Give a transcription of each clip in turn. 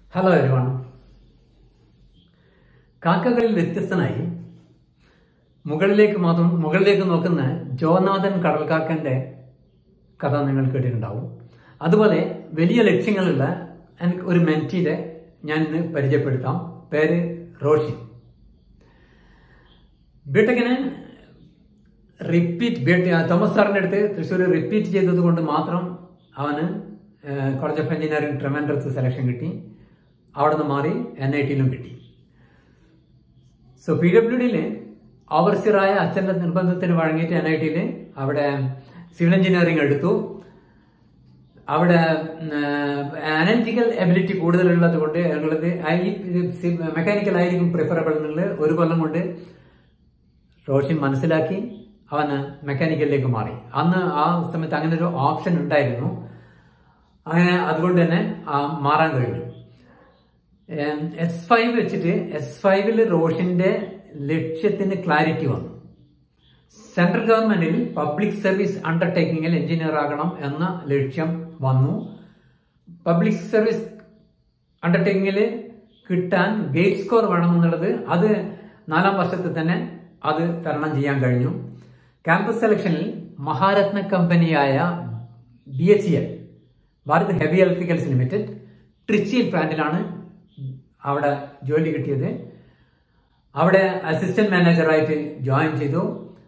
hello everyone കാക്കകളിൽ വ്യത്യസ്തനായി മുകളിലേക്ക് മാത്രം മുകളിലേക്ക് നോക്കുന്ന ജോനാഥൻ കടൽക്കാക്കന്റെ കഥ നിങ്ങൾ കേട്ടിട്ടുണ്ടാവും അതുപോലെ വലിയ ലക്ഷ്യങ്ങളുള്ള എനിക്ക് ഒരു മെൻറ്റിയുടെ ഞാൻ ഇന്ന് പരിചയപ്പെടുത്താം പേര് റോഷി ബിടെക്കിന് റിപ്പീറ്റ് ബി തോമസ് സാറിൻ്റെ അടുത്ത് തൃശ്ശൂർ റിപ്പീറ്റ് ചെയ്തത് കൊണ്ട് മാത്രം അവന് കോളേജ് ഓഫ് എഞ്ചിനീയറിംഗ് ട്രിവാൻഡ്രത്ത് സെലക്ഷൻ കിട്ടി അവിടെ നിന്ന് മാറി എൻ ഐ ടിയിലും കിട്ടി സോ പി ഡബ്ല്യു ഡിയിൽ ഓവർസിയറായ അച്ഛൻ്റെ നിർബന്ധത്തിന് വഴങ്ങിയിട്ട് എൻ ഐ ടിയിൽ അവിടെ സിവിൽ എഞ്ചിനീയറിംഗ് എടുത്തു അവിടെ അനലിറ്റിക്കൽ എബിലിറ്റി കൂടുതലുള്ളത് കൊണ്ട് ഞങ്ങളത് മെക്കാനിക്കൽ ആയിരിക്കും പ്രിഫറബിൾ എന്നുള്ളത് ഒരു കൊല്ലം കൊണ്ട് റോഷൻ മനസ്സിലാക്കി അവന് മെക്കാനിക്കലിലേക്ക് മാറി അന്ന് ആ സമയത്ത് അങ്ങനെ ഒരു ഓപ്ഷൻ ഉണ്ടായിരുന്നു അങ്ങനെ അതുകൊണ്ട് തന്നെ മാറാൻ കഴിഞ്ഞു എസ് ഫൈവ് വെച്ചിട്ട് എസ് ഫൈവില് റോഷിന്റെ ലക്ഷ്യത്തിന് ക്ലാരിറ്റി വന്നു സെൻട്രൽ ഗവൺമെന്റിൽ പബ്ലിക് സർവീസ് അണ്ടർടേക്കിങ്ങിൽ എഞ്ചിനീയർ ആകണം എന്ന ലക്ഷ്യം വന്നു പബ്ലിക് സർവീസ് അണ്ടർടേക്കിങ്ങിൽ കിട്ടാൻ ഗേറ്റ് സ്കോർ വേണമെന്നുള്ളത് അത് നാലാം വർഷത്തിൽ തന്നെ അത് തരണം ചെയ്യാൻ കഴിഞ്ഞു ക്യാമ്പസ് സെലക്ഷനിൽ മഹാരത്ന കമ്പനിയായ B H L Bharat heavy electricals limited ട്രിച്ചിയിൽ പ്ലാന്റിലാണ് അവിടെ ജോലി കിട്ടിയത് അവിടെ അസിസ്റ്റന്റ് മാനേജറായിട്ട് ജോയിൻ ചെയ്തു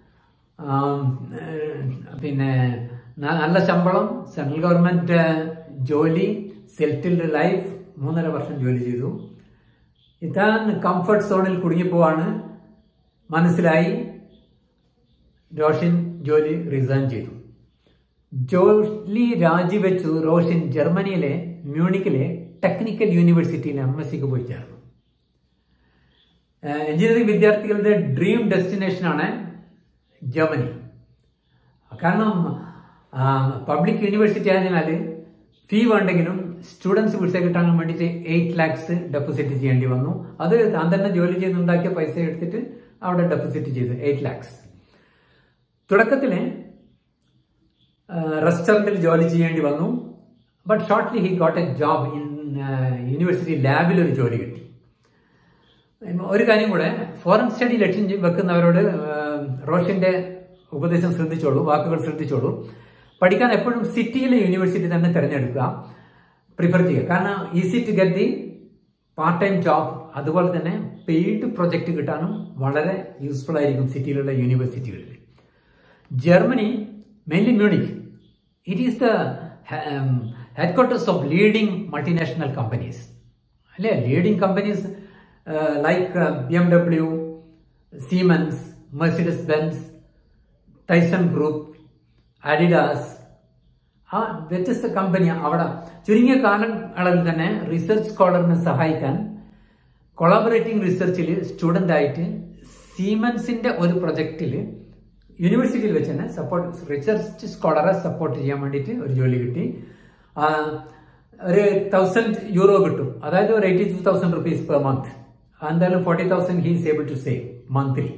പിന്നെ നല്ല ശമ്പളം സെൻട്രൽ ഗവൺമെന്റ് ജോലി സെറ്റിൽഡ് ലൈഫ് മൂന്നര വർഷം ജോലി ചെയ്തു ഇതാൻ കംഫർട്ട് സോണിൽ കുടുങ്ങിപ്പോവാണ് മനസ്സിലായി റോഷൻ ജോലി റിസൈൻ ചെയ്തു ജോലി രാജിവെച്ചു റോഷൻ ജർമ്മനിയിലെ മ്യൂണിക്കിലെ ടെക്നിക്കൽ യൂണിവേഴ്സിറ്റിയിൽ എം എസ് സിക്ക് പോയി ചേർന്നു എഞ്ചിനീയറിംഗ് വിദ്യാർത്ഥികളുടെ ഡ്രീം ഡെസ്റ്റിനേഷനാണ് ജർമ്മനി കാരണം പബ്ലിക് യൂണിവേഴ്സിറ്റി ആയതിനാൽ ഫീ വേണ്ടെങ്കിലും സ്റ്റുഡൻസ് വിസ കിട്ടാൻ വേണ്ടിയിട്ട് എയ്റ്റ് ലാക്സ് ഡെപ്പോസിറ്റ് ചെയ്യേണ്ടി വന്നു അത് താൻ തന്നെ ജോലി ചെയ്തുണ്ടാക്കിയ പൈസ എടുത്തിട്ട് അവിടെ ഡെപ്പോസിറ്റ് ചെയ്തു എയ്റ്റ് ലാക്സ് തുടക്കത്തിൽ റെസ്റ്റോറൻറ്റിൽ ജോലി ചെയ്യേണ്ടി വന്നു but shortly he got a job in university ലാബിൽ ഒരു ജോലി കിട്ടി ഒരു കാര്യം കൂടെ ഫോറിൻ സ്റ്റഡി ലക്ഷ്യം വെക്കുന്നവരോട് റോഷന്റെ ഉപദേശം ശ്രദ്ധിച്ചോളൂ വാക്കുകൾ ശ്രദ്ധിച്ചോളൂ പഠിക്കാൻ എപ്പോഴും സിറ്റിയിലെ യൂണിവേഴ്സിറ്റി തന്നെ തിരഞ്ഞെടുക്കുക പ്രിഫർ ചെയ്യുക കാരണം easy to get the part time job അതുപോലെ തന്നെ പെയ്ഡ് പ്രൊജക്ട് കിട്ടാനും വളരെ യൂസ്ഫുൾ ആയിരിക്കും സിറ്റിയിലുള്ള യൂണിവേഴ്സിറ്റികളിൽ Germany mainly Munich it is the headquarters of leading multinational companies അല്ലേ leading companies like B M W Siemens Mercedes Benz Thyssen group Adidas ആ വ്യത്യസ്ത കമ്പനി അവിടെ ചുരുങ്ങിയ കാലയളവിൽ തന്നെ റിസർച്ച് സ്കോളറിനെ സഹായിക്കാൻ കൊളാബറേറ്റിംഗ് റിസർച്ചിൽ സ്റ്റുഡൻ്റ് ആയിട്ട് സീമൻസിന്റെ ഒരു പ്രൊജക്റ്റിൽ യൂണിവേഴ്സിറ്റിയിൽ വെച്ച് തന്നെ സപ്പോർട്ട് റിസർച്ച് സ്കോളറെ സപ്പോർട്ട് ചെയ്യാൻ വേണ്ടിയിട്ട് ഒരു ജോലി കിട്ടി ഒരു തൗസൻഡ് യൂറോ കിട്ടും അതായത് ഒരു eighty two thousand rupees per month എന്തായാലും forty thousand he's able to save monthly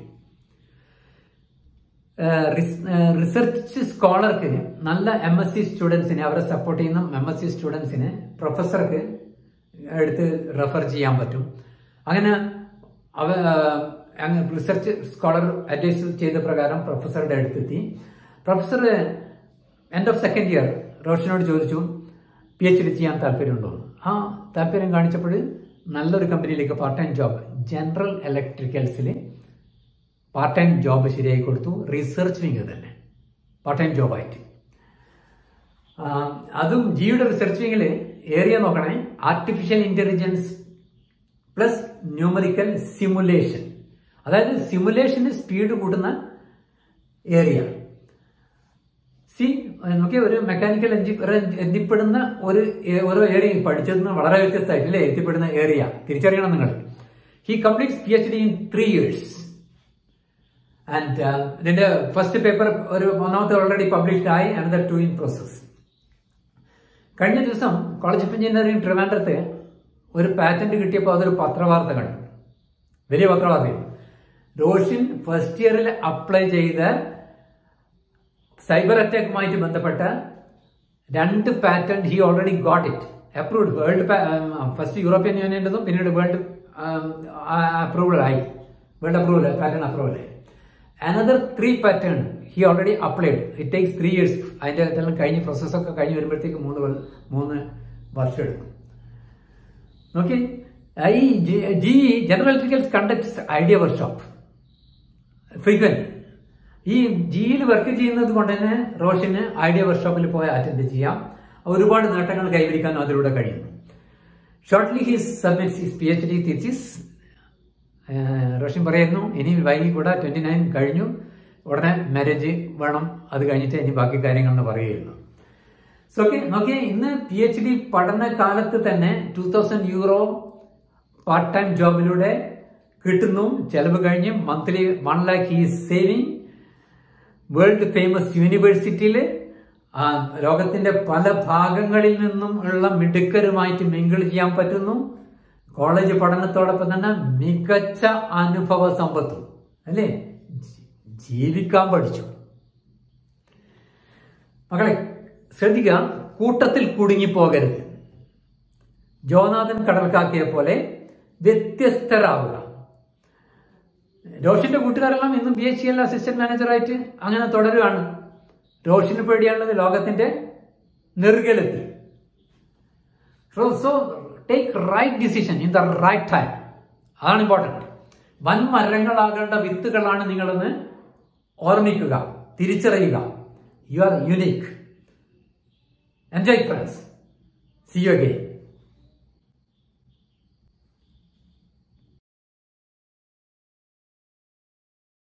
research സ്കോളർക്ക് നല്ല എം എസ് സി സ്റ്റുഡൻസിനെ അവരെ സപ്പോർട്ട് ചെയ്യുന്ന എം എസ് സി സ്റ്റുഡൻസിനെ പ്രൊഫസർക്ക് എടുത്ത് റെഫർ ചെയ്യാൻ പറ്റും അങ്ങനെ അവ റിസർച്ച് സ്കോളർ അഡ്വൈസ് ചെയ്ത പ്രകാരം പ്രൊഫസറുടെ അടുത്തെത്തി professor end of second year റോഷനോട് ചോദിച്ചു പി എച്ച് ഡി ചെയ്യാൻ താല്പര്യമുണ്ടോ ആ താല്പര്യം കാണിച്ചപ്പോൾ നല്ലൊരു കമ്പനിയിലേക്ക് പാർട്ട് ടൈം ജോബ് ജനറൽ ഇലക്ട്രിക്കൽസിൽ പാർട്ട് ടൈം ജോബ് ശരിയായി കൊടുത്തു റിസർച്ച് വിങ് തന്നെ പാർട്ട് ടൈം ജോബായിട്ട് അതും ജിയുടെ റിസർച്ച് വിങ്ങിൽ ഏരിയ നോക്കണേ artificial intelligence plus numerical simulation അതായത് സിമുലേഷന് സ്പീഡ് കൂട്ടുന്ന ഏരിയ സി നോക്കിയ ഒരു മെക്കാനിക്കൽ എത്തിപ്പെടുന്ന ഒരു ഓരോ ഏരിയ പഠിച്ചതെന്ന് വളരെ വ്യത്യസ്തമായിട്ടില്ലേ എത്തിപ്പെടുന്ന ഏരിയ തിരിച്ചറിയണം നിങ്ങൾ he completes P H D in three years and ഇതിന്റെ ഫസ്റ്റ് പേപ്പർ ഒരു ഒന്നാമത്തെ ഓൾറെഡി പബ്ലിഷ്ഡ് ആയി അനദർ ടു ഇൻ പ്രോസസ് കഴിഞ്ഞ ദിവസം കോളേജ് ഓഫ് എഞ്ചിനീയറിംഗ് ട്രിവാൻഡ്രത്ത് ഒരു പാറ്റന്റ് കിട്ടിയപ്പോൾ അതൊരു പത്രവാർത്ത കണ്ടു വലിയ പത്രവാർത്തയാണ് റോഷിൻ ഫസ്റ്റ് ഇയറിൽ അപ്ലൈ ചെയ്ത സൈബർ അറ്റാക്കുമായിട്ട് ബന്ധപ്പെട്ട രണ്ട് patent he already got it approved world first European യൂണിയൻ്റെതും പിന്നീട് വേൾഡ് അപ്രൂവൽ ആയി വേൾഡ് അപ്രൂവൽ പാറ്റേൺ അപ്രൂവൽ ആയി another three patent he already applied it takes three years അതിൻ്റെ ഇതെല്ലാം കഴിഞ്ഞ് പ്രോസസ്സൊക്കെ കഴിഞ്ഞ് വരുമ്പോഴത്തേക്ക് മൂന്ന് കൊല്ല- മൂന്ന് വർഷം എടുക്കും നോക്കി ഈ G general electricals conducts idea workshop frequent ഈ ജിയിൽ വർക്ക് ചെയ്യുന്നത് കൊണ്ട് തന്നെ റോഷന് ഐഡിയ വർക്ക്ഷോപ്പിൽ പോയി അറ്റൻഡ് ചെയ്യാം ഒരുപാട് നേട്ടങ്ങൾ കൈവരിക്കാനും അതിലൂടെ കഴിയുന്നു shortly his submits his P H D thesis Roshan പറയുന്നു ഇനി വൈകി കൂടെ ട്വന്റി നയൻ കഴിഞ്ഞു ഉടനെ മാരേജ് വേണം അത് കഴിഞ്ഞിട്ട് ഇനി ബാക്കി കാര്യങ്ങളെന്ന് പറയുകയുള്ളൂ സോ ഓക്കെ നോക്കിയേ ഇന്ന് പി എച്ച് ഡി പഠന കാലത്ത് തന്നെ two thousand euro part time ജോബിലൂടെ കിട്ടുന്നു ചെലവ് കഴിഞ്ഞ് മന്ത്ലി വൺ ലാക്ക് ഈ സേവിങ് വേൾഡ് ഫേമസ് യൂണിവേഴ്സിറ്റിയിൽ ലോകത്തിന്റെ പല ഭാഗങ്ങളിൽ നിന്നും ഉള്ള മിടുക്കരുമായിട്ട് മിങ്കിൾ ചെയ്യാൻ പറ്റുന്നു കോളേജ് പഠനത്തോടൊപ്പം തന്നെ മികച്ച അനുഭവ സമ്പത്തും അല്ലേ ജി- ജീവിക്കാൻ പഠിച്ചു മകളെ ശ്രദ്ധിക്കുക കൂട്ടത്തിൽ കുടുങ്ങിപ്പോകരുത് ജോനാഥൻ കടൽക്കാക്കിയെ പോലെ വ്യത്യസ്തരാവുക റോഷിന്റെ കൂട്ടുകാരെല്ലാം ഇന്നും B H C L assistant മാനേജറായിട്ട് അങ്ങനെ തുടരുകയാണ് റോഷിന് പേടിയാണുള്ളത് ലോകത്തിന്റെ നെറുകലെത്തി so take right decision in the right time അതാണ് ഇമ്പോർട്ടൻറ്റ് വൻ മരങ്ങളാകേണ്ട വിത്തുകളാണ് നിങ്ങളെന്ന് ഓർമ്മിക്കുക തിരിച്ചറിയുക you are unique enjoy friends see you again